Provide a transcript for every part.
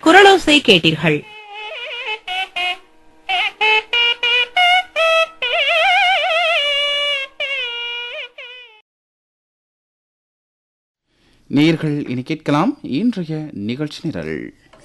குரலோசை கேட்டீர்கள் நேர்கள் இனி கேட்கலாம் இன்றைய நிகழ்ச்சி நிரல்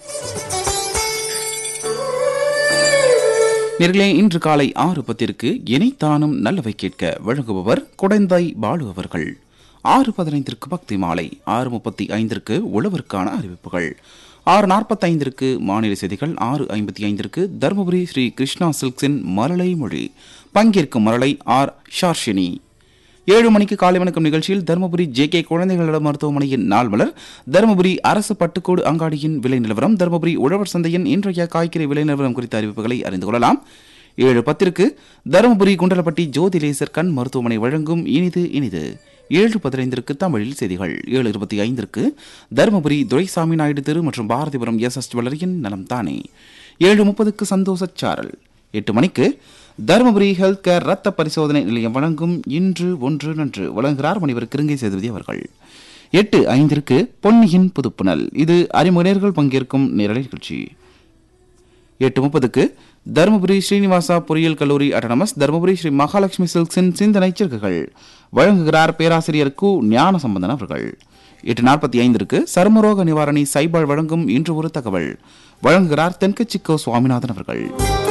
நேர்களே இன்று காலை ஆறு பத்திற்கு இணைத்தானும் நல்லவை கேட்க வழங்குபவர் குடந்தாய் பாலு அவர்கள் ஆறு பதினைந்திற்கு பக்தி மாலை ஆறு முப்பத்தி ஐந்திற்கு உழவருக்கான அறிவிப்புகள் ஆறு நாற்பத்தைந்திற்கு மாநில செய்திகள் ஆறு ஐம்பத்தி ஐந்திற்கு தருமபுரி ஸ்ரீ கிருஷ்ணா சில்க்ஸின் மரளை மொழி பங்கேற்கும் மரளை ஆர் ஷார்ஷினி ஏழு மணிக்கு காலை வணக்கம் நிகழ்ச்சியில் தருமபுரி ஜே கே குழந்தைகள் நல மருத்துவமனையின் நாள் மலர் தருமபுரி அரசு பட்டுக்கோடு அங்காடியின் விலை நிலவரம் தருமபுரி உழவர் சந்தையின் இன்றைய காய்கறி விலை நிலவரம் குறித்த அறிவிப்புகளை அறிந்து கொள்ளலாம் ஏழு பத்திற்கு தருமபுரி குண்டலப்பட்டி ஜோதிலேசர் கண் மருத்துவமனை வழங்கும் இனிது இனிது ஏழு பதினைந்திற்கு தமிழில் செய்திகள் ஏழு இருபத்தி ஐந்திற்கு தருமபுரி துரைசாமி நாயுடு தெரு மற்றும் பாரதிபுரம் எஸ் எஸ் ஜுவல்லரியின் நலம் தானே ஏழு முப்பதுக்கு சந்தோஷச் சாரல் எட்டு மணிக்கு தருமபுரி ஹெல்த் கேர் ரத்த பரிசோதனை நிலையம் வழங்கும் இன்று ஒன்று நன்று வழங்குகிறார் முனிவர் கிருங்கை சேதுபதி அவர்கள் எட்டு ஐந்திற்கு பொன்னியின் புதுப்புணல் இது அறிமுகர்கள் பங்கேற்கும் நேரலை நிகழ்ச்சி எட்டு முப்பதுக்கு தருமபுரி ஸ்ரீனிவாசா பொறியியல் கல்லூரி அட்டனமஸ் தருமபுரி ஸ்ரீ மகாலட்சுமி சில்க்ஸின் சிந்தனை சிறுகுகள் வழங்குகிறார் பேராசிரியர் கு ஞான சம்பந்தன் அவர்கள் எட்டு நாற்பத்தி ஐந்திற்கு சர்மரோக நிவாரணி சைபால் வழங்கும் இன்று ஒரு தகவல் வழங்குகிறார் தென்கட்சிக்கோ சுவாமிநாதன் அவர்கள்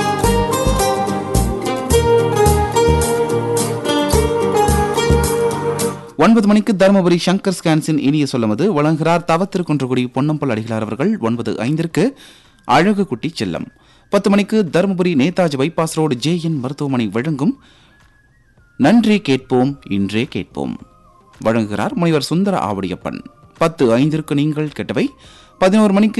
ஒன்பது மணிக்கு தருமபுரி சங்கர் ஸ்கான்ஸின் இனிய சொல்லமது வழங்குகிறார் தவத்திருக்குன்றகுடி பொன்னம்பல் அடிகளார் அவர்கள் ஒன்பது ஐந்திற்கு அழகு குட்டி செல்லம் பத்து மணிக்கு Dharmapuri Netaji bypass road J N மருத்துவமனை வழங்கும் நன்றி கேட்போம் இன்றே கேட்போம் வழங்குகிறார் முனைவர் சுந்தர ஆவடியப்பன் பத்து ஐந்திற்கு நீங்கள் கேட்டவை பதினோரு மணிக்கு